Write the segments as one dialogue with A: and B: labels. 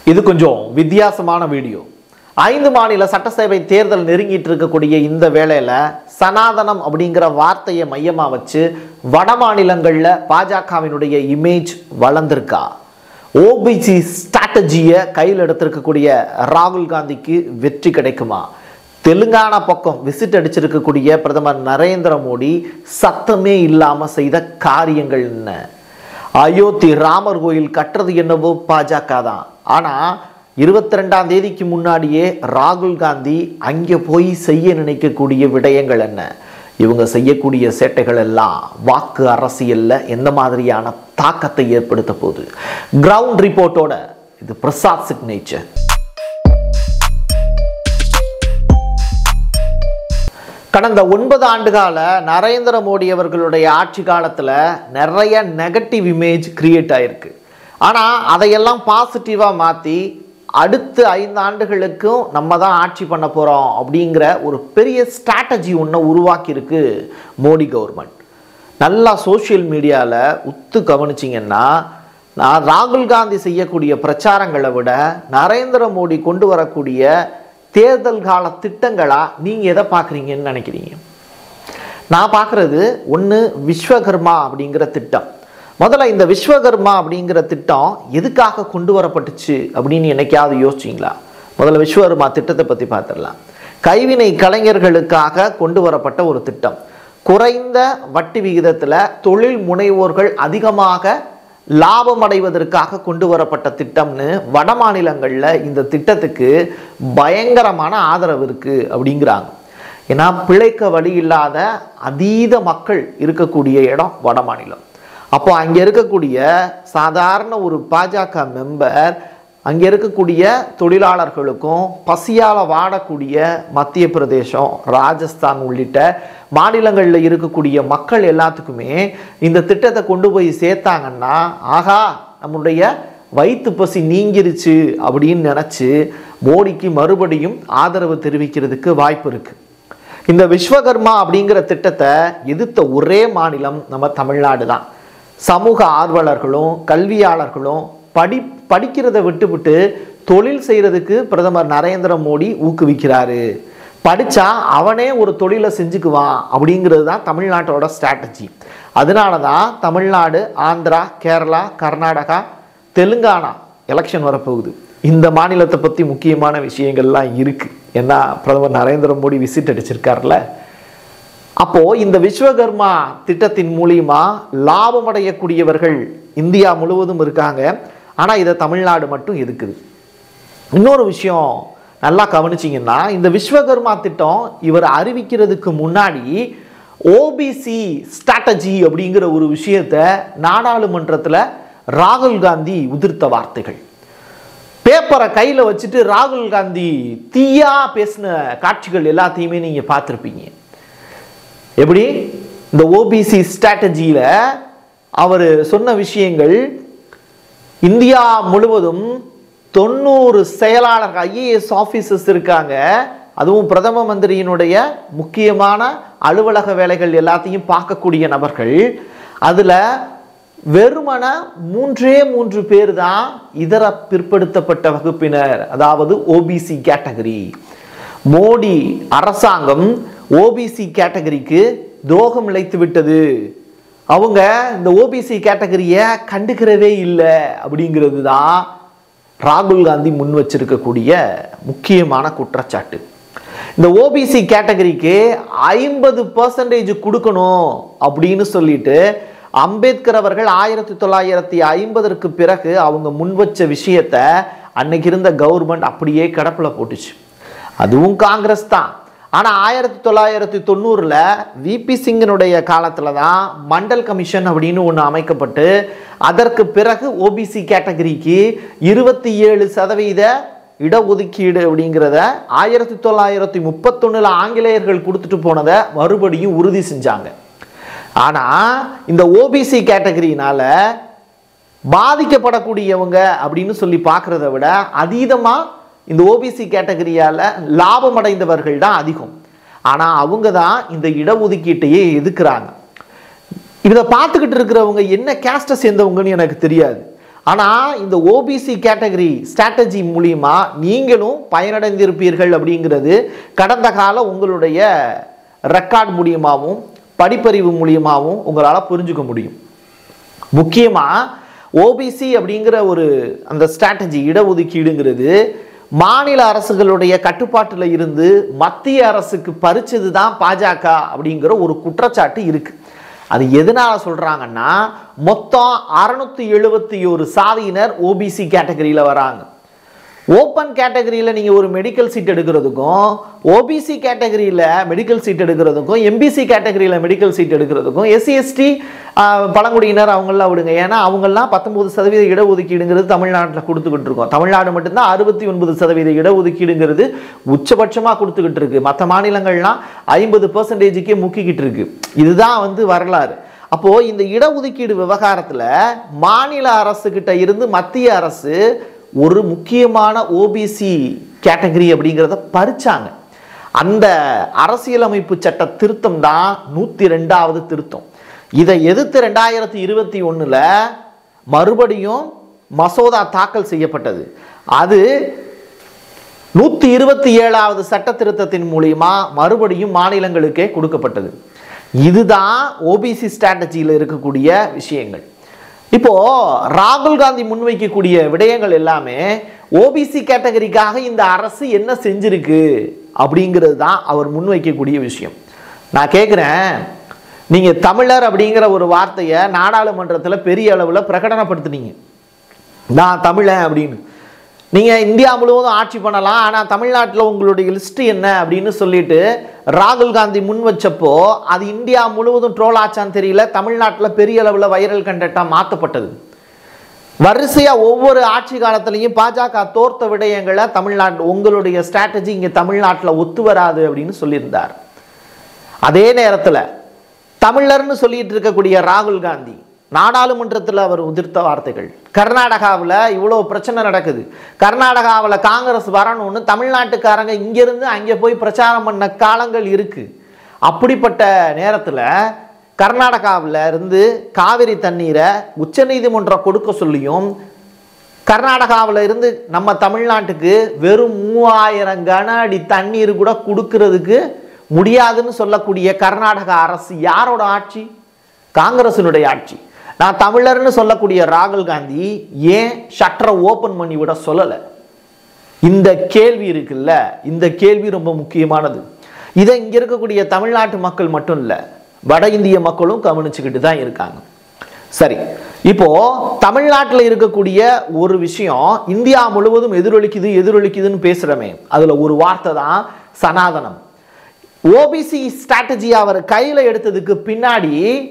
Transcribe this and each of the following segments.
A: இது கொஞ்சம் வித்தியாசமான வீடியோ ஐந்து மாநில சட்டசபை தேர்தல் நெருங்கிட்டு இருக்கக்கூடிய இந்த வேளையில சனாதனம் அப்படிங்கிற வார்த்தையை மையமா வச்சு வட மாநிலங்கள்ல பாஜகவினுடைய இமேஜ் வளர்ந்திருக்கா ஓபிசி ஸ்ட்ராட்டஜியை கையில் எடுத்திருக்கக்கூடிய ராகுல் காந்திக்கு வெற்றி கிடைக்குமா தெலுங்கானா பக்கம் விசிட் அடிச்சிருக்கக்கூடிய பிரதமர் நரேந்திர மோடி சத்தமே இல்லாம செய்த காரியங்கள் என்ன அயோத்தி ராமர் கோயில் கட்டுறது என்னவோ பாஜக தான் ஆனா இருபத்தி ரெண்டாம் தேதிக்கு முன்னாடியே ராகுல் காந்தி அங்கே போய் செய்ய நினைக்கக்கூடிய விடயங்கள் என்ன இவங்க செய்யக்கூடிய சேட்டைகள் எல்லாம் வாக்கு அரசியல்ல எந்த மாதிரியான தாக்கத்தை ஏற்படுத்த போகுது கிரவுண்ட் ரிப்போர்ட்டோட இது பிரசாத் சிக்னேச்சர் கடந்த ஒன்பது ஆண்டுகால நரேந்திர மோடி அவர்களுடைய ஆட்சி காலத்தில் நிறைய நெகட்டிவ் இமேஜ் கிரியேட் ஆயிருக்கு ஆனால் அதையெல்லாம் பாசிட்டிவாக மாற்றி அடுத்த ஐந்து ஆண்டுகளுக்கும் நம்ம தான் ஆட்சி பண்ண போகிறோம் அப்படிங்கிற ஒரு பெரிய ஸ்ட்ராட்டஜி ஒன்று உருவாக்கியிருக்கு மோடி கவர்மெண்ட் நல்லா சோஷியல் மீடியாவில் உத்து கவனிச்சிங்கன்னா நான் ராகுல் காந்தி செய்யக்கூடிய பிரச்சாரங்களை விட நரேந்திர மோடி கொண்டு வரக்கூடிய தேர்தல் கால திட்டங்களா நீங்கள் எதை பார்க்குறீங்கன்னு நினைக்கிறீங்க நான் பார்க்குறது ஒன்று விஸ்வகர்மா அப்படிங்கிற திட்டம் முதல்ல இந்த விஸ்வகர்மா அப்படிங்கிற திட்டம் எதுக்காக கொண்டு வரப்பட்டுச்சு அப்படின்னு என்னைக்காவது யோசிச்சிங்களா முதல்ல விஸ்வகர்மா திட்டத்தை பற்றி பார்த்துடலாம் கைவினை கலைஞர்களுக்காக கொண்டு வரப்பட்ட ஒரு திட்டம் குறைந்த வட்டி விகிதத்தில் தொழில் முனைவோர்கள் அதிகமாக லாபம் அடைவதற்காக கொண்டு வரப்பட்ட திட்டம்னு வட மாநிலங்களில் இந்த திட்டத்துக்கு பயங்கரமான ஆதரவு இருக்குது அப்படிங்கிறாங்க ஏன்னா பிழைக்க வழி இல்லாத அதீத மக்கள் இருக்கக்கூடிய இடம் வட மாநிலம் அப்போ அங்கே இருக்கக்கூடிய சாதாரண ஒரு பாஜக மெம்பர் அங்கே இருக்கக்கூடிய தொழிலாளர்களுக்கும் பசியால் வாடக்கூடிய மத்திய பிரதேசம் ராஜஸ்தான் உள்ளிட்ட மாநிலங்களில் இருக்கக்கூடிய மக்கள் எல்லாத்துக்குமே இந்த திட்டத்தை கொண்டு போய் சேர்த்தாங்கன்னா ஆகா நம்முடைய வயிற்று பசி நீங்கிருச்சு அப்படின்னு நினச்சி மோடிக்கு மறுபடியும் ஆதரவு தெரிவிக்கிறதுக்கு வாய்ப்பு இருக்குது இந்த விஸ்வகர்மா அப்படிங்கிற திட்டத்தை எதிர்த்த ஒரே மாநிலம் நம்ம தமிழ்நாடு தான் சமூக ஆர்வலர்களும் கல்வியாளர்களும் படி படிக்கிறத விட்டுவிட்டு தொழில் செய்கிறதுக்கு பிரதமர் நரேந்திர மோடி ஊக்குவிக்கிறாரு படித்தா அவனே ஒரு தொழிலை செஞ்சுக்குவான் அப்படிங்கிறது தான் தமிழ்நாட்டோட ஸ்ட்ராட்டஜி அதனால தான் தமிழ்நாடு ஆந்திரா கேரளா கர்நாடகா தெலுங்கானா எலெக்ஷன் வரப்போகுது இந்த மாநிலத்தை பற்றி முக்கியமான விஷயங்கள்லாம் இருக்குது ஏன்னா பிரதமர் நரேந்திர மோடி விசிட் அடிச்சிருக்காருல அப்போ இந்த விஸ்வகர்மா திட்டத்தின் மூலியமா லாபம் அடையக்கூடியவர்கள் இந்தியா முழுவதும் இருக்காங்க ஆனால் இதை தமிழ்நாடு மட்டும் எதுக்குது இன்னொரு விஷயம் நல்லா கவனிச்சிங்கன்னா இந்த விஸ்வகர்மா திட்டம் இவர் அறிவிக்கிறதுக்கு முன்னாடி ஓபிசி ஸ்ட்ராட்டஜி அப்படிங்கிற ஒரு விஷயத்த நாடாளுமன்றத்தில் ராகுல் காந்தி உதிர்த்த வார்த்தைகள் பேப்பரை கையில் வச்சுட்டு ராகுல் காந்தி தீயா பேசின காட்சிகள் எல்லாத்தையுமே நீங்கள் பார்த்துருப்பீங்க எப்படி இந்த ஓபிசி ஸ்ட்ராட்டஜியில் அவர் சொன்ன விஷயங்கள் இந்தியா முழுவதும் தொண்ணூறு செயலாளர்கள் ஐஏஎஸ் ஆஃபீஸர்ஸ் இருக்காங்க அதுவும் பிரதம மந்திரியினுடைய முக்கியமான அலுவலக வேலைகள் எல்லாத்தையும் பார்க்கக்கூடிய நபர்கள் அதில் வெறுமன மூன்றே மூன்று பேர் தான் இதர பிற்படுத்தப்பட்ட வகுப்பினர் அதாவது ஓபிசி கேட்டகரி மோடி அரசாங்கம் ஓபிசி கேட்டகரிக்கு துரோகம் இழைத்து விட்டது அவங்க இந்த ஓபிசி கேட்டகரியை கண்டுக்கிறவே இல்லை அப்படிங்கிறது தான் ராகுல் காந்தி முன் வச்சிருக்கக்கூடிய முக்கியமான குற்றச்சாட்டு இந்த ஓபிசி கேட்டகரிக்கு ஐம்பது பர்சன்டேஜ் கொடுக்கணும் அப்படின்னு சொல்லிட்டு அம்பேத்கர் அவர்கள் ஆயிரத்தி தொள்ளாயிரத்தி ஐம்பதற்கு பிறகு அவங்க முன் வச்ச விஷயத்த அன்னைக்கு இருந்த கவர்மெண்ட் அப்படியே கிடப்பில் போட்டுச்சு அதுவும் காங்கிரஸ் தான் ஆனால் ஆயிரத்தி தொள்ளாயிரத்தி தொண்ணூறில் விபி சிங்கினுடைய காலத்தில் தான் மண்டல் கமிஷன் அப்படின்னு ஒன்று அமைக்கப்பட்டு அதற்கு பிறகு ஓபிசி கேட்டகரிக்கு இருபத்தி ஏழு சதவீத இடஒதுக்கீடு அப்படிங்கிறத ஆயிரத்தி தொள்ளாயிரத்தி முப்பத்தொன்னில் ஆங்கிலேயர்கள் கொடுத்துட்டு போனதை மறுபடியும் உறுதி செஞ்சாங்க ஆனால் இந்த ஓபிசி கேட்டகரியினால பாதிக்கப்படக்கூடியவங்க அப்படின்னு சொல்லி பார்க்குறத விட அதீதமாக இந்த ஓபிசி கேட்டகரியால் லாபம் அடைந்தவர்கள் தான் அதிகம் ஆனால் அவங்க தான் இந்த இடஒதுக்கீட்டையே எதுக்குறாங்க இதை பார்த்துக்கிட்டு இருக்கிறவங்க என்ன கேஸ்ட்டை சேர்ந்தவங்கன்னு எனக்கு தெரியாது ஆனால் இந்த ஓபிசி கேட்டகரி ஸ்ட்ராட்டஜி மூலியமா நீங்களும் பயனடைந்திருப்பீர்கள் அப்படிங்கிறது கடந்த கால உங்களுடைய ரெக்கார்ட் மூலியமாகவும் படிப்பறிவு மூலியமாகவும் உங்களால் புரிஞ்சுக்க முடியும் முக்கியமாக ஓபிசி அப்படிங்கிற ஒரு அந்த ஸ்ட்ராட்டஜி இடஒதுக்கீடுங்கிறது மாநில அரசுகளுடைய கட்டுப்பாட்டில் இருந்து மத்திய அரசுக்கு பறிச்சது தான் பாஜக அப்படிங்கிற ஒரு குற்றச்சாட்டு இருக்கு அது எதனால சொல்றாங்கன்னா மொத்தம் அறுநூத்தி எழுபத்தி ஒரு சாதியினர் ஓபிசி கேட்டகரியில் வராங்க ஓப்பன் கேட்டகரியில் நீங்கள் ஒரு மெடிக்கல் சீட் எடுக்கிறதுக்கும் ஓபிசி கேட்டகரியில் மெடிக்கல் சீட் எடுக்கிறதுக்கும் எம்பிசி கேட்டகரியில் மெடிக்கல் சீட் எடுக்கிறதுக்கும் எஸ்சி எஸ்டி பழங்குடியினர் அவங்களாம் விடுங்க ஏன்னா அவங்கெல்லாம் பத்தொன்பது சதவீத இடஒதுக்கீடுங்கிறது தமிழ்நாட்டில் கொடுத்துக்கிட்டு இருக்கோம் தமிழ்நாடு மட்டும்தான் அறுபத்தி ஒன்பது சதவீத இடஒதுக்கீடுங்கிறது உச்சபட்சமாக கொடுத்துக்கிட்டு இருக்கு மற்ற மாநிலங்கள்லாம் ஐம்பது பர்சன்டேஜுக்கே முக்கிக்கிட்டு இருக்கு இதுதான் வந்து வரலாறு அப்போ இந்த இடஒதுக்கீடு விவகாரத்தில் மாநில அரசுகிட்ட இருந்து மத்திய அரசு ஒரு முக்கியமான ஓபிசி கேட்டகரி அப்படிங்கிறத பறிச்சாங்க அந்த அரசியலமைப்பு சட்ட திருத்தம் தான் நூற்றி ரெண்டாவது திருத்தம் இதை எதிர்த்து ரெண்டாயிரத்தி இருபத்தி ஒன்றில் மறுபடியும் மசோதா தாக்கல் செய்யப்பட்டது அது நூற்றி இருபத்தி ஏழாவது சட்ட திருத்தத்தின் மூலியமா மறுபடியும் மாநிலங்களுக்கே கொடுக்கப்பட்டது இதுதான் ஓபிசி ஸ்ட்ராட்டஜியில் இருக்கக்கூடிய விஷயங்கள் இப்போ ராகுல் காந்தி முன்வைக்கக்கூடிய விடயங்கள் எல்லாமே ஓபிசி கேட்டகரிக்காக இந்த அரசு என்ன செஞ்சிருக்கு அப்படிங்கிறது தான் அவர் முன்வைக்கக்கூடிய விஷயம் நான் கேட்குறேன் நீங்க தமிழர் அப்படிங்கிற ஒரு வார்த்தையை நாடாளுமன்றத்தில் பெரிய அளவில் பிரகடனப்படுத்துனீங்க நான் தமிழன் அப்படின்னு நீங்கள் இந்தியா முழுவதும் ஆட்சி பண்ணலாம் ஆனால் தமிழ்நாட்டில் உங்களுடைய லிஸ்ட் என்ன அப்படின்னு சொல்லிட்டு ராகுல் காந்தி முன் வச்சப்போ அது இந்தியா முழுவதும் ட்ரோல் ஆச்சான்னு தெரியல தமிழ்நாட்டில் பெரிய அளவில் வைரல் கண்டென்ட்டாக மாற்றப்பட்டது வரிசையாக ஒவ்வொரு ஆட்சி காலத்துலையும் பாஜக தோர்த்த விடயங்களை தமிழ்நாட்டு உங்களுடைய ஸ்ட்ராட்டஜி இங்கே தமிழ்நாட்டில் ஒத்து வராது அப்படின்னு சொல்லியிருந்தார் அதே நேரத்தில் தமிழர்னு சொல்லிட்டு இருக்கக்கூடிய ராகுல் காந்தி நாடாளுமன்றத்தில் அவர் உதிர்த்த வார்த்தைகள் கர்நாடகாவில் இவ்வளோ பிரச்சனை நடக்குது கர்நாடகாவில் காங்கிரஸ் வரணும்னு தமிழ்நாட்டுக்காரங்க இங்கிருந்து அங்கே போய் பிரச்சாரம் பண்ண காலங்கள் இருக்கு அப்படிப்பட்ட நேரத்தில் கர்நாடகாவில் இருந்து காவிரி தண்ணீரை உச்சநீதிமன்றம் கொடுக்க சொல்லியும் கர்நாடகாவில் இருந்து நம்ம தமிழ்நாட்டுக்கு வெறும் மூவாயிரம் கன அடி தண்ணீர் கூட கொடுக்கறதுக்கு முடியாதுன்னு சொல்லக்கூடிய கர்நாடக அரசு யாரோட ஆட்சி காங்கிரசினுடைய ஆட்சி நான் தமிழர்னு சொல்லக்கூடிய ராகுல் காந்தி ஏன் ஷட்டரை ஓப்பன் பண்ணி விட சொல்லலை இந்த கேள்வி இருக்குல்ல இந்த கேள்வி ரொம்ப முக்கியமானது இதை இங்க இருக்கக்கூடிய தமிழ்நாட்டு மக்கள் மட்டும் இல்லை வட இந்திய மக்களும் கவனிச்சுக்கிட்டு தான் இருக்காங்க சரி இப்போ தமிழ்நாட்டில் இருக்கக்கூடிய ஒரு விஷயம் இந்தியா முழுவதும் எதிரொலிக்குது எதிரொலிக்குதுன்னு பேசுறமே அதுல ஒரு வார்த்தை தான் சனாதனம் ஓபிசி ஸ்ட்ராட்டஜி அவர் கையில் எடுத்ததுக்கு பின்னாடி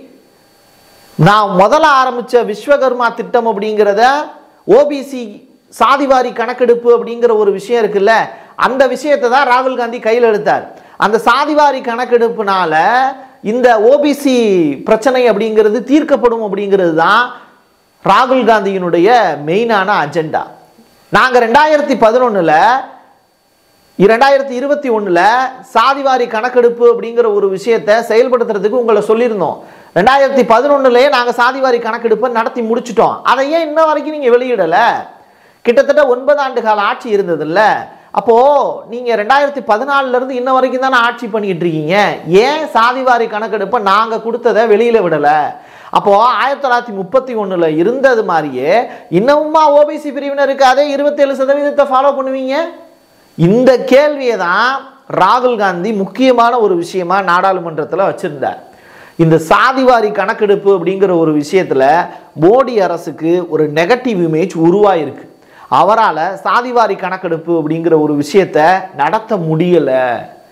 A: நான் முதல்ல ஆரம்பிச்ச விஸ்வகர்மா திட்டம் அப்படிங்கிறத ஓபிசி சாதிவாரி கணக்கெடுப்பு அப்படிங்கிற ஒரு விஷயம் இருக்குல்ல அந்த விஷயத்தை தான் ராகுல் காந்தி கையில் எடுத்தார் அந்த சாதிவாரி கணக்கெடுப்புனால இந்த ஓபிசி பிரச்சனை அப்படிங்கிறது தீர்க்கப்படும் அப்படிங்கிறது தான் ராகுல் காந்தியினுடைய மெயினான அஜெண்டா நாங்கள் ரெண்டாயிரத்தி பதினொன்றில் இரண்டாயிரத்தி இருபத்தி ஒன்றில் சாதிவாரி கணக்கெடுப்பு அப்படிங்கிற ஒரு விஷயத்தை செயல்படுத்துறதுக்கு உங்களை சொல்லியிருந்தோம் ரெண்டாயிரத்தி பதினொன்றுலேயே நாங்கள் சாதிவாரி கணக்கெடுப்பை நடத்தி முடிச்சிட்டோம் அதை ஏன் இன்ன வரைக்கும் நீங்கள் வெளியிடலை கிட்டத்தட்ட ஒன்பது ஆண்டு கால ஆட்சி இருந்ததுல்ல அப்போது நீங்கள் ரெண்டாயிரத்தி பதினாலிருந்து இன்ன வரைக்கும் தானே ஆட்சி பண்ணிக்கிட்டு இருக்கீங்க ஏன் சாதிவாரி கணக்கெடுப்பை நாங்கள் கொடுத்ததை வெளியில் விடலை அப்போது ஆயிரத்தி தொள்ளாயிரத்தி முப்பத்தி ஒன்றில் இருந்தது மாதிரியே இன்னமுமா ஓபிசி பிரிவினருக்கு அதே இருபத்தேழு சதவீதத்தை ஃபாலோ பண்ணுவீங்க இந்த கேள்வியை தான் ராகுல் காந்தி முக்கியமான ஒரு விஷயமா நாடாளுமன்றத்தில் வச்சிருந்தார் இந்த சாதிவாரி கணக்கெடுப்பு அப்படிங்கிற ஒரு விஷயத்தில் மோடி அரசுக்கு ஒரு நெகட்டிவ் இமேஜ் உருவாயிருக்கு அவரால் சாதிவாரி கணக்கெடுப்பு அப்படிங்கிற ஒரு விஷயத்தை நடத்த முடியலை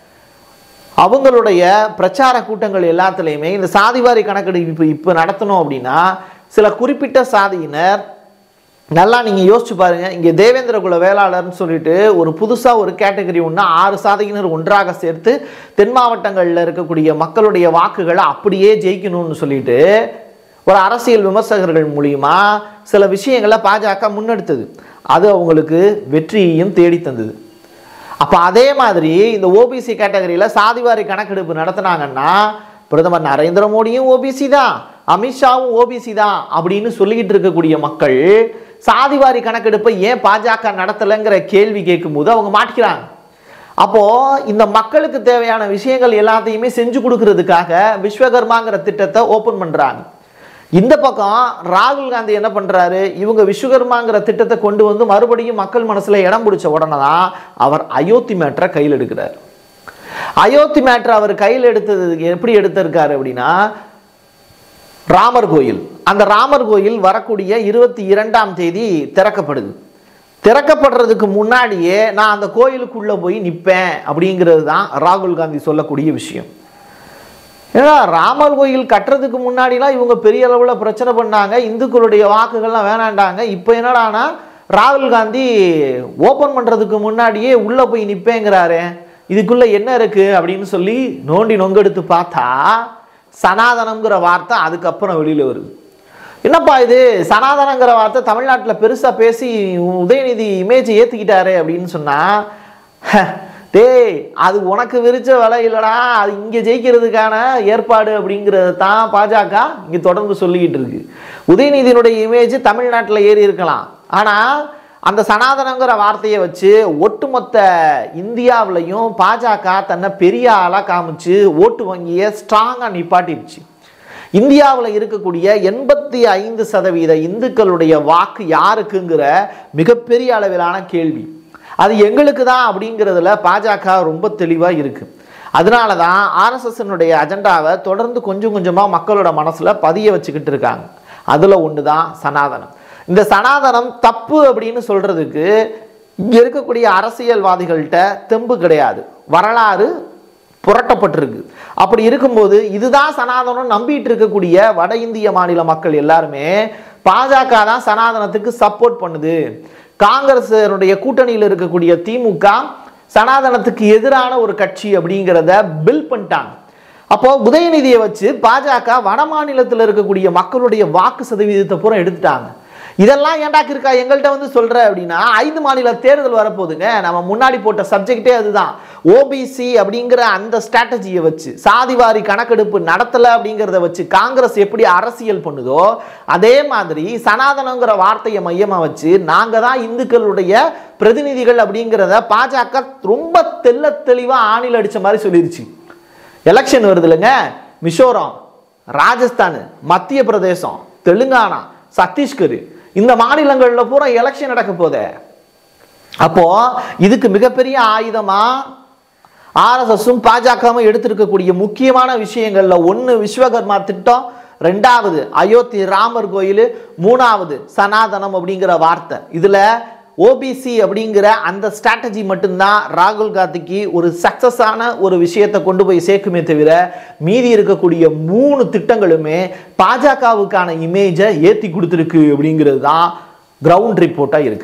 A: அவங்களுடைய பிரச்சார கூட்டங்கள் எல்லாத்துலேயுமே இந்த சாதிவாரி கணக்கெடுப்பு இப்போ நடத்தணும் அப்படின்னா சில குறிப்பிட்ட சாதியினர் நல்லா நீங்கள் யோசிச்சு பாருங்க இங்கே தேவேந்திர குல வேளாளர்னு சொல்லிட்டு ஒரு புதுசாக ஒரு கேட்டகரி ஒன்று ஆறு சாதியினர் ஒன்றாக சேர்த்து தென் மாவட்டங்களில் இருக்கக்கூடிய மக்களுடைய வாக்குகளை அப்படியே ஜெயிக்கணும்னு சொல்லிட்டு ஒரு அரசியல் விமர்சகர்கள் மூலியமா சில விஷயங்களை பாஜக முன்னெடுத்தது அது அவங்களுக்கு வெற்றியையும் தேடி தந்தது அப்போ அதே மாதிரி இந்த ஓபிசி கேட்டகரியில் சாதிவாரி கணக்கெடுப்பு நடத்துனாங்கன்னா பிரதமர் நரேந்திர மோடியும் ஓபிசி தான் அமித்ஷாவும் ஓபிசி தான் அப்படின்னு சொல்லிக்கிட்டு இருக்கக்கூடிய மக்கள் சாதிவாரி கணக்கெடுப்பை ஏன் பாஜக நடத்தலைங்கிற கேள்வி கேட்கும்போது அவங்க மாட்டிக்கிறாங்க அப்போ இந்த மக்களுக்கு தேவையான விஷயங்கள் எல்லாத்தையுமே செஞ்சு கொடுக்கறதுக்காக விஸ்வகர்மாங்கிற திட்டத்தை ஓபன் பண்றாங்க இந்த பக்கம் ராகுல் காந்தி என்ன பண்றாரு இவங்க விஸ்வகர்மாங்கிற திட்டத்தை கொண்டு வந்து மறுபடியும் மக்கள் மனசுல இடம் பிடிச்ச உடனே தான் அவர் அயோத்தி மேட்டரை கையில் எடுக்கிறார் அயோத்தி மேட்டர் அவர் கையில் எடுத்தது எப்படி எடுத்திருக்காரு அப்படின்னா ராமர் கோயில் அந்த ராமர் கோயில் வரக்கூடிய இருபத்தி இரண்டாம் தேதி திறக்கப்படுது திறக்கப்படுறதுக்கு முன்னாடியே நான் அந்த கோயிலுக்குள்ள போய் நிற்பேன் அப்படிங்கிறது தான் ராகுல் காந்தி சொல்லக்கூடிய விஷயம் ஏன்னா ராமர் கோயில் கட்டுறதுக்கு முன்னாடிலாம் இவங்க பெரிய அளவில் பிரச்சனை பண்ணாங்க இந்துக்களுடைய வாக்குகள்லாம் வேணாண்டாங்க இப்போ என்னடானா ராகுல் காந்தி ஓப்பன் பண்ணுறதுக்கு முன்னாடியே உள்ளே போய் நிற்பேங்கிறாரு இதுக்குள்ளே என்ன இருக்குது அப்படின்னு சொல்லி நோண்டி நொங்கெடுத்து பார்த்தா சனாதனம்ங்கிற வார்த்தை அதுக்கப்புறம் வெளியில் வருது என்னப்பா இது சனாதனங்கிற வார்த்தை தமிழ்நாட்டில் பெருசாக பேசி உதயநிதி இமேஜ் ஏற்றிக்கிட்டாரு அப்படின்னு சொன்னால் டேய் அது உனக்கு விரிச்ச வலை இல்லடா அது இங்கே ஜெயிக்கிறதுக்கான ஏற்பாடு அப்படிங்கிறது தான் பாஜக இங்கே தொடர்ந்து சொல்லிக்கிட்டு இருக்கு உதயநிதியினுடைய இமேஜ் தமிழ்நாட்டில் ஏறி இருக்கலாம் ஆனால் அந்த சனாதனங்கிற வார்த்தையை வச்சு ஒட்டுமொத்த இந்தியாவிலையும் பாஜக தன்னை பெரிய ஆளாக காமிச்சு ஓட்டு வங்கியை ஸ்ட்ராங்காக நிப்பாட்டிடுச்சு இந்தியாவில் இருக்கக்கூடிய எண்பத்தி ஐந்து சதவீத இந்துக்களுடைய வாக்கு யாருக்குங்கிற மிகப்பெரிய அளவிலான கேள்வி அது எங்களுக்கு தான் அப்படிங்கிறதுல பாஜக ரொம்ப தெளிவாக இருக்கு அதனால தான் ஆர்எஸ்எஸ்னுடைய அஜெண்டாவை தொடர்ந்து கொஞ்சம் கொஞ்சமாக மக்களோட மனசில் பதிய வச்சுக்கிட்டு இருக்காங்க அதில் ஒன்று தான் சனாதனம் இந்த சனாதனம் தப்பு அப்படின்னு சொல்கிறதுக்கு இங்கே இருக்கக்கூடிய அரசியல்வாதிகள்கிட்ட தெம்பு கிடையாது வரலாறு புரட்டப்பட்டிருக்கு அப்படி இருக்கும்போது இதுதான் சனாதனம் நம்பிட்டு இருக்கக்கூடிய வட இந்திய மாநில மக்கள் எல்லாருமே பாஜக தான் சனாதனத்துக்கு சப்போர்ட் பண்ணுது காங்கிரஸனுடைய கூட்டணியில் இருக்கக்கூடிய திமுக சனாதனத்துக்கு எதிரான ஒரு கட்சி அப்படிங்கிறத பில் பண்ணிட்டாங்க அப்போ உதயநிதியை வச்சு பாஜக வட மாநிலத்தில் இருக்கக்கூடிய மக்களுடைய வாக்கு சதவீதத்தை பூரா எடுத்துட்டாங்க இதெல்லாம் ஏன்டா இருக்கா எங்கள்கிட்ட வந்து சொல்ற அப்படின்னா ஐந்து மாநில தேர்தல் வரப்போகுதுங்க நம்ம முன்னாடி போட்ட சப்ஜெக்டே அதுதான் ஓபிசி அப்படிங்கிற அந்த ஸ்ட்ராட்டஜியை வச்சு சாதிவாரி கணக்கெடுப்பு நடத்தலை அப்படிங்கிறத வச்சு காங்கிரஸ் எப்படி அரசியல் பண்ணுதோ அதே மாதிரி சனாதனங்கிற வார்த்தையை மையமாக வச்சு நாங்கள் தான் இந்துக்களுடைய பிரதிநிதிகள் அப்படிங்கிறத பாஜக ரொம்ப தெள்ள தெளிவாக ஆணில் அடித்த மாதிரி சொல்லிருச்சு எலெக்ஷன் வருது இல்லைங்க மிசோரம் ராஜஸ்தான் மத்திய பிரதேசம் தெலுங்கானா சத்தீஸ்கர் இந்த மாநிலங்களில் பூரா எலெக்ஷன் நடக்க போதே அப்போ இதுக்கு மிகப்பெரிய ஆயுதமா ஆர்எஸ்எஸும் பாஜகவும் எடுத்திருக்கக்கூடிய முக்கியமான விஷயங்கள்ல ஒன்று விஸ்வகர்மா திட்டம் ரெண்டாவது அயோத்தி ராமர் கோயில் மூணாவது சனாதனம் அப்படிங்கிற வார்த்தை இதுல ஓபிசி அப்படிங்கிற அந்த ஸ்ட்ராட்டஜி மட்டும்தான் ராகுல் காந்திக்கு ஒரு சக்சஸான ஒரு விஷயத்தை கொண்டு போய் சேர்க்குமே தவிர மீதி இருக்கக்கூடிய மூணு திட்டங்களுமே பாஜகவுக்கான இமேஜை ஏற்றி கொடுத்துருக்கு அப்படிங்கிறது தான் கிரவுண்ட் ரிப்போர்ட்டாக இருக்கு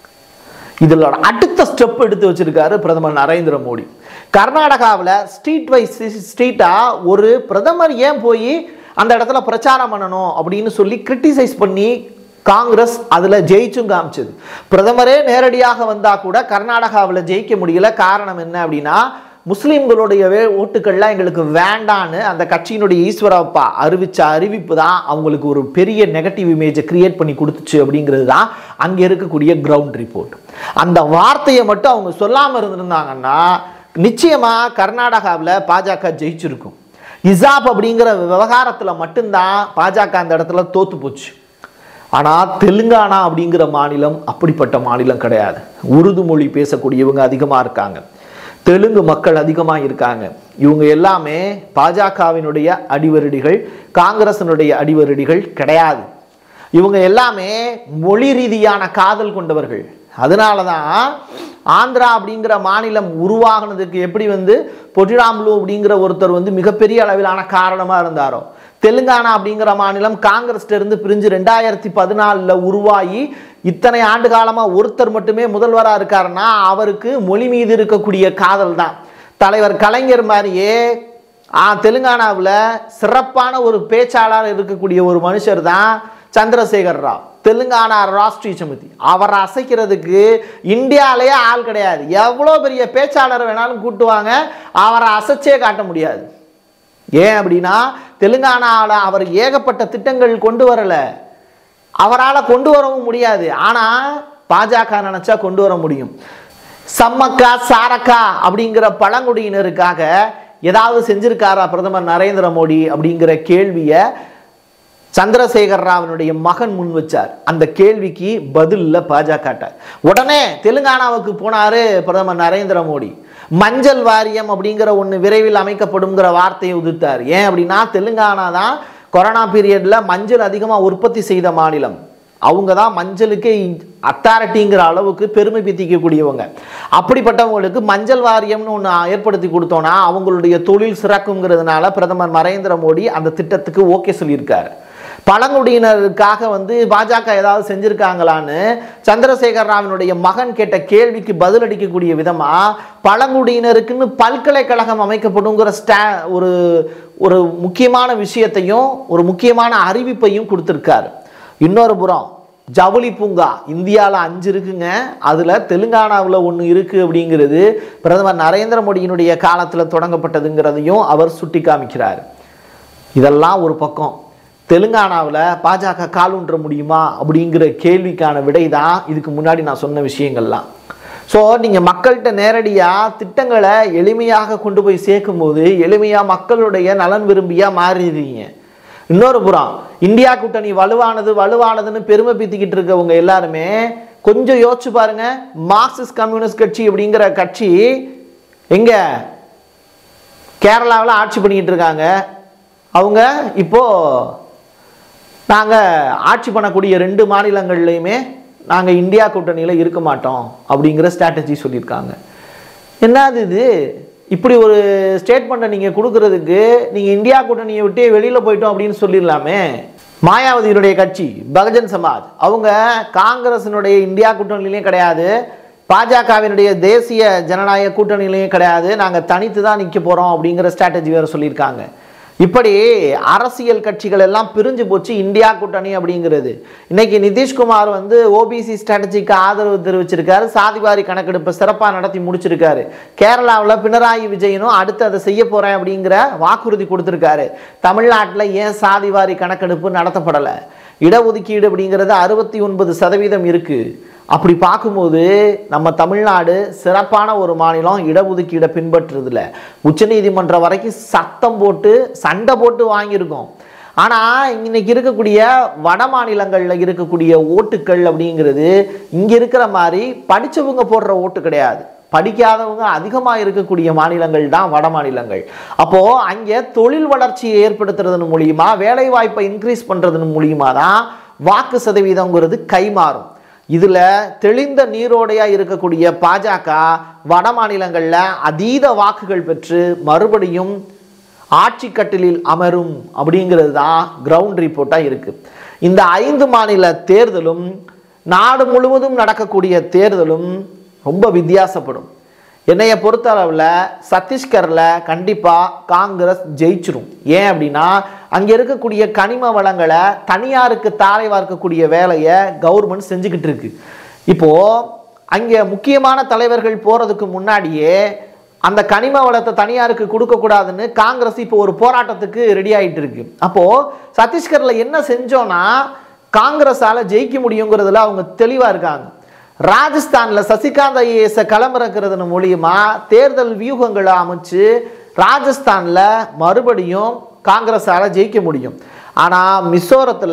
A: இதில் அடுத்த ஸ்டெப் எடுத்து வச்சிருக்காரு பிரதமர் நரேந்திர மோடி கர்நாடகாவில் ஸ்ட்ரீட் வைஸ் ஸ்ட்ரீட்டாக ஒரு பிரதமர் ஏன் போய் அந்த இடத்துல பிரச்சாரம் பண்ணணும் அப்படின்னு சொல்லி கிரிட்டிசைஸ் பண்ணி காங்கிரஸ் அதில் ஜெயிச்சும் காமிச்சது பிரதமரே நேரடியாக வந்தால் கூட கர்நாடகாவில் ஜெயிக்க முடியல காரணம் என்ன அப்படின்னா முஸ்லீம்களுடைய வே ஓட்டுக்கள்லாம் எங்களுக்கு வேண்டான்னு அந்த கட்சியினுடைய ஈஸ்வரப்பா அறிவிச்ச அறிவிப்பு தான் அவங்களுக்கு ஒரு பெரிய நெகட்டிவ் இமேஜை கிரியேட் பண்ணி கொடுத்துச்சு அப்படிங்கிறது தான் அங்கே இருக்கக்கூடிய கிரவுண்ட் ரிப்போர்ட் அந்த வார்த்தையை மட்டும் அவங்க சொல்லாமல் இருந்திருந்தாங்கன்னா நிச்சயமாக கர்நாடகாவில் பாஜக ஜெயிச்சிருக்கும் இசாப் அப்படிங்கிற விவகாரத்தில் மட்டும்தான் பாஜக அந்த இடத்துல தோத்து போச்சு ஆனால் தெலுங்கானா அப்படிங்கிற மாநிலம் அப்படிப்பட்ட மாநிலம் கிடையாது உருது மொழி பேசக்கூடியவங்க அதிகமாக இருக்காங்க தெலுங்கு மக்கள் அதிகமாக இருக்காங்க இவங்க எல்லாமே பாஜகவினுடைய அடிவருடிகள் காங்கிரசினுடைய அடிவருடிகள் கிடையாது இவங்க எல்லாமே மொழி ரீதியான காதல் கொண்டவர்கள் அதனால தான் ஆந்திரா அப்படிங்கிற மாநிலம் உருவாகினதுக்கு எப்படி வந்து பொட்டிராம்லு அப்படிங்கிற ஒருத்தர் வந்து மிகப்பெரிய அளவிலான காரணமாக இருந்தாரோ தெலுங்கானா அப்படிங்கிற மாநிலம் காங்கிரஸ்ல இருந்து பிரிஞ்சு ரெண்டாயிரத்தி பதினாலில் உருவாகி இத்தனை ஆண்டு காலமாக ஒருத்தர் மட்டுமே முதல்வராக இருக்காருன்னா அவருக்கு மொழி மீது இருக்கக்கூடிய காதல் தான் தலைவர் கலைஞர் மாதிரியே ஆ தெலுங்கானாவில் சிறப்பான ஒரு பேச்சாளர் இருக்கக்கூடிய ஒரு மனுஷர் தான் சந்திரசேகர் ராவ் தெலுங்கானா ராஷ்டிரிய சமிதி அவரை அசைக்கிறதுக்கு இந்தியாவிலேயே ஆள் கிடையாது எவ்வளோ பெரிய பேச்சாளர் வேணாலும் கூட்டுவாங்க அவரை அசைச்சே காட்ட முடியாது ஏன் அப்படின்னா தெலுங்கானாவில் அவர் ஏகப்பட்ட திட்டங்கள் கொண்டு வரல அவரால் கொண்டு வரவும் முடியாது ஆனால் பாஜக நினச்சா கொண்டு வர முடியும் சம்மக்கா சாரக்கா அப்படிங்கிற பழங்குடியினருக்காக ஏதாவது செஞ்சிருக்காரா பிரதமர் நரேந்திர மோடி அப்படிங்கிற கேள்வியை சந்திரசேகர் ராவனுடைய மகன் முன் வச்சார் அந்த கேள்விக்கு பதில் இல்லை பாஜக உடனே தெலுங்கானாவுக்கு போனாரு பிரதமர் நரேந்திர மோடி மஞ்சள் வாரியம் அப்படிங்கிற ஒன்று விரைவில் அமைக்கப்படுங்கிற வார்த்தையை உதிர்த்தார் ஏன் அப்படின்னா தெலுங்கானா தான் கொரோனா பீரியட்ல மஞ்சள் அதிகமாக உற்பத்தி செய்த மாநிலம் அவங்க தான் மஞ்சளுக்கு அத்தாரிட்டிங்கிற அளவுக்கு பெருமை பித்திக்கக்கூடியவங்க அப்படிப்பட்டவங்களுக்கு மஞ்சள் வாரியம்னு ஒன்று ஏற்படுத்தி கொடுத்தோன்னா அவங்களுடைய தொழில் சிறக்குங்கிறதுனால பிரதமர் நரேந்திர மோடி அந்த திட்டத்துக்கு ஓகே சொல்லியிருக்காரு பழங்குடியினருக்காக வந்து பாஜக ஏதாவது செஞ்சிருக்காங்களான்னு சந்திரசேகர் ராவினுடைய மகன் கேட்ட கேள்விக்கு பதிலளிக்கக்கூடிய விதமா பழங்குடியினருக்குன்னு பல்கலைக்கழகம் அமைக்கப்படுங்கிற ஸ்டா ஒரு ஒரு முக்கியமான விஷயத்தையும் ஒரு முக்கியமான அறிவிப்பையும் கொடுத்துருக்காரு இன்னொரு புறம் ஜவுளி பூங்கா இந்தியாவில் அஞ்சு இருக்குங்க அதில் தெலுங்கானாவில் ஒன்று இருக்குது அப்படிங்கிறது பிரதமர் நரேந்திர மோடியினுடைய காலத்தில் தொடங்கப்பட்டதுங்கிறதையும் அவர் சுட்டி காமிக்கிறார் இதெல்லாம் ஒரு பக்கம் தெலுங்கானாவில் பாஜக கால் ஊன்ற முடியுமா அப்படிங்கிற கேள்விக்கான விடை தான் இதுக்கு முன்னாடி நான் சொன்ன விஷயங்கள்லாம் ஸோ நீங்கள் மக்கள்கிட்ட நேரடியாக திட்டங்களை எளிமையாக கொண்டு போய் சேர்க்கும்போது எளிமையாக மக்களுடைய நலன் விரும்பியாக மாறிடுறீங்க இன்னொரு புறம் இந்தியா கூட்டணி வலுவானது வலுவானதுன்னு பெருமை பீத்திக்கிட்டு இருக்கவங்க எல்லாருமே கொஞ்சம் யோசிச்சு பாருங்க மார்க்சிஸ்ட் கம்யூனிஸ்ட் கட்சி அப்படிங்கிற கட்சி எங்க கேரளாவில் ஆட்சி பண்ணிக்கிட்டு இருக்காங்க அவங்க இப்போ நாங்கள் ஆட்சி பண்ணக்கூடிய ரெண்டு மாநிலங்கள்லையுமே நாங்கள் இந்தியா கூட்டணியில் இருக்க மாட்டோம் அப்படிங்கிற ஸ்ட்ராட்டஜி சொல்லியிருக்காங்க என்னது இது இப்படி ஒரு ஸ்டேட்மெண்ட்டை நீங்கள் கொடுக்கறதுக்கு நீங்கள் இந்தியா கூட்டணியை விட்டு வெளியில் போயிட்டோம் அப்படின்னு சொல்லிடலாமே மாயாவதியினுடைய கட்சி பகுஜன் சமாஜ் அவங்க காங்கிரஸினுடைய இந்தியா கூட்டணியிலையும் கிடையாது பாஜகவினுடைய தேசிய ஜனநாயக கூட்டணியிலையும் கிடையாது நாங்கள் தனித்து தான் நிற்க போகிறோம் அப்படிங்கிற ஸ்ட்ராட்டஜி வேறு சொல்லியிருக்காங்க இப்படி அரசியல் கட்சிகள் எல்லாம் பிரிஞ்சு போச்சு இந்தியா கூட்டணி அப்படிங்கிறது இன்னைக்கு நிதிஷ்குமார் வந்து ஓபிசி ஸ்ட்ராட்டஜிக்கு ஆதரவு தெரிவிச்சிருக்காரு சாதிவாரி கணக்கெடுப்பை சிறப்பாக நடத்தி முடிச்சிருக்காரு கேரளாவில் பினராயி விஜயனும் அடுத்து அதை செய்ய போறேன் அப்படிங்கிற வாக்குறுதி கொடுத்துருக்காரு தமிழ்நாட்டில் ஏன் சாதிவாரி கணக்கெடுப்பு நடத்தப்படலை இடஒதுக்கீடு அப்படிங்கிறது அறுபத்தி ஒன்பது சதவீதம் இருக்கு அப்படி பார்க்கும்போது நம்ம தமிழ்நாடு சிறப்பான ஒரு மாநிலம் இடஒதுக்கீடை பின்பற்றுறதில்ல உச்சநீதிமன்றம் வரைக்கும் சத்தம் போட்டு சண்டை போட்டு வாங்கியிருக்கோம் ஆனால் இன்னைக்கு இருக்கக்கூடிய வட மாநிலங்களில் இருக்கக்கூடிய ஓட்டுக்கள் அப்படிங்கிறது இங்கே இருக்கிற மாதிரி படித்தவங்க போடுற ஓட்டு கிடையாது படிக்காதவங்க அதிகமாக இருக்கக்கூடிய மாநிலங்கள் தான் வட மாநிலங்கள் அப்போது அங்கே தொழில் வளர்ச்சியை ஏற்படுத்துறதன் மூலியமா வேலை வாய்ப்பை இன்க்ரீஸ் பண்ணுறதன் மூலியமா தான் வாக்கு சதவீதங்கிறது கைமாறும் இதில் தெளிந்த நீரோடையாக இருக்கக்கூடிய பாஜக வட மாநிலங்களில் அதீத வாக்குகள் பெற்று மறுபடியும் ஆட்சி கட்டிலில் அமரும் அப்படிங்கிறது தான் கிரவுண்ட் ரிப்போர்ட்டாக இருக்குது இந்த ஐந்து மாநில தேர்தலும் நாடு முழுவதும் நடக்கக்கூடிய தேர்தலும் ரொம்ப வித்தியாசப்படும் என்னைய பொறுத்தளவில் சத்தீஸ்கரில் கண்டிப்பாக காங்கிரஸ் ஜெயிச்சிரும் ஏன் அப்படின்னா அங்கே இருக்கக்கூடிய கனிம வளங்களை தனியாருக்கு தாரை வார்க்கக்கூடிய வேலையை கவர்மெண்ட் செஞ்சுக்கிட்டு இருக்கு இப்போது அங்கே முக்கியமான தலைவர்கள் போகிறதுக்கு முன்னாடியே அந்த கனிம வளத்தை தனியாருக்கு கொடுக்கக்கூடாதுன்னு காங்கிரஸ் இப்போ ஒரு போராட்டத்துக்கு ரெடி ஆயிட்டு இருக்கு அப்போது சத்தீஸ்கரில் என்ன செஞ்சோன்னா காங்கிரஸால் ஜெயிக்க முடியுங்கிறதுல அவங்க தெளிவாக இருக்காங்க ராஜஸ்தானில் சசிகாந்த் ஐஏஎஸை களமிறக்கிறதன் மூலியமா தேர்தல் வியூகங்களை அமைச்சு ராஜஸ்தானில் மறுபடியும் காங்கிரஸால் ஜெயிக்க முடியும் ஆனால் மிசோரத்தில்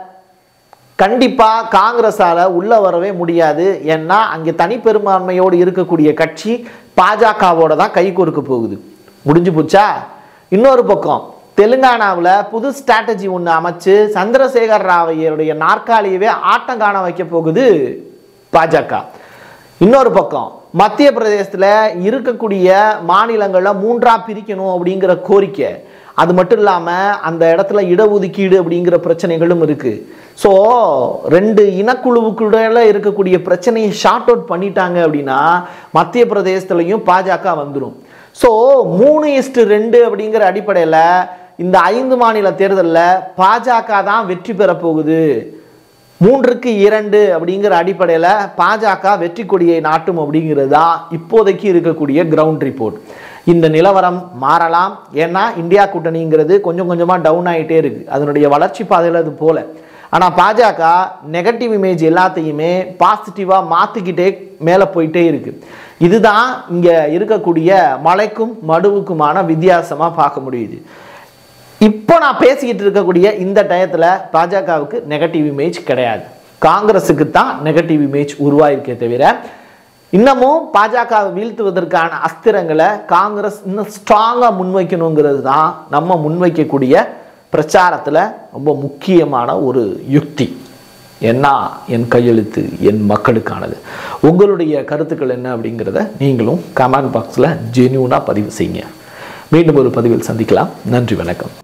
A: கண்டிப்பாக காங்கிரஸால் உள்ளே வரவே முடியாது ஏன்னா அங்கே தனிப்பெரும்பான்மையோடு இருக்கக்கூடிய கட்சி பாஜகவோட தான் கை கொடுக்க போகுது முடிஞ்சு போச்சா இன்னொரு பக்கம் தெலுங்கானாவில் புது ஸ்ட்ராட்டஜி ஒன்று அமைச்சு சந்திரசேகர் ராவையருடைய நாற்காலியவே ஆட்டம் காண வைக்க போகுது பாஜக இன்னொரு பக்கம் மத்திய பிரதேசத்தில் இருக்கக்கூடிய மாநிலங்களில் மூன்றா பிரிக்கணும் அப்படிங்கிற கோரிக்கை அது மட்டும் இல்லாமல் அந்த இடத்துல இடஒதுக்கீடு அப்படிங்கிற பிரச்சனைகளும் இருக்குது ஸோ ரெண்டு இனக்குழுவுக்குள்ள இருக்கக்கூடிய பிரச்சனையை ஷார்ட் அவுட் பண்ணிட்டாங்க அப்படின்னா மத்திய பிரதேசத்துலையும் பாஜக வந்துடும் ஸோ மூணு இஸ்டு ரெண்டு அப்படிங்கிற அடிப்படையில் இந்த ஐந்து மாநில தேர்தலில் பாஜக தான் வெற்றி பெற போகுது மூன்றுக்கு இரண்டு அப்படிங்கிற அடிப்படையில் பாஜக வெற்றி கொடியை நாட்டும் அப்படிங்கிறது தான் இப்போதைக்கு இருக்கக்கூடிய கிரவுண்ட் ரிப்போர்ட் இந்த நிலவரம் மாறலாம் ஏன்னா இந்தியா கூட்டணிங்கிறது கொஞ்சம் கொஞ்சமாக டவுன் ஆகிட்டே இருக்கு அதனுடைய வளர்ச்சி பாதையில் அது போல ஆனால் பாஜக நெகட்டிவ் இமேஜ் எல்லாத்தையுமே பாசிட்டிவாக மாற்றிக்கிட்டே மேலே போயிட்டே இருக்கு இதுதான் இங்கே இருக்கக்கூடிய மலைக்கும் மடுவுக்குமான வித்தியாசமாக பார்க்க முடியுது இப்போ நான் பேசிக்கிட்டு இருக்கக்கூடிய இந்த டயத்தில் பாஜகவுக்கு நெகட்டிவ் இமேஜ் கிடையாது காங்கிரஸுக்கு தான் நெகட்டிவ் இமேஜ் உருவாயிருக்கே தவிர இன்னமும் பாஜகவை வீழ்த்துவதற்கான அஸ்திரங்களை காங்கிரஸ் இன்னும் ஸ்ட்ராங்காக முன்வைக்கணுங்கிறது தான் நம்ம முன்வைக்கக்கூடிய பிரச்சாரத்தில் ரொம்ப முக்கியமான ஒரு யுக்தி என்ன என் கையெழுத்து என் மக்களுக்கானது உங்களுடைய கருத்துக்கள் என்ன அப்படிங்கிறத நீங்களும் கமெண்ட் பாக்ஸில் ஜென்யூனாக பதிவு செய்யுங்க மீண்டும் ஒரு பதிவில் சந்திக்கலாம் நன்றி வணக்கம்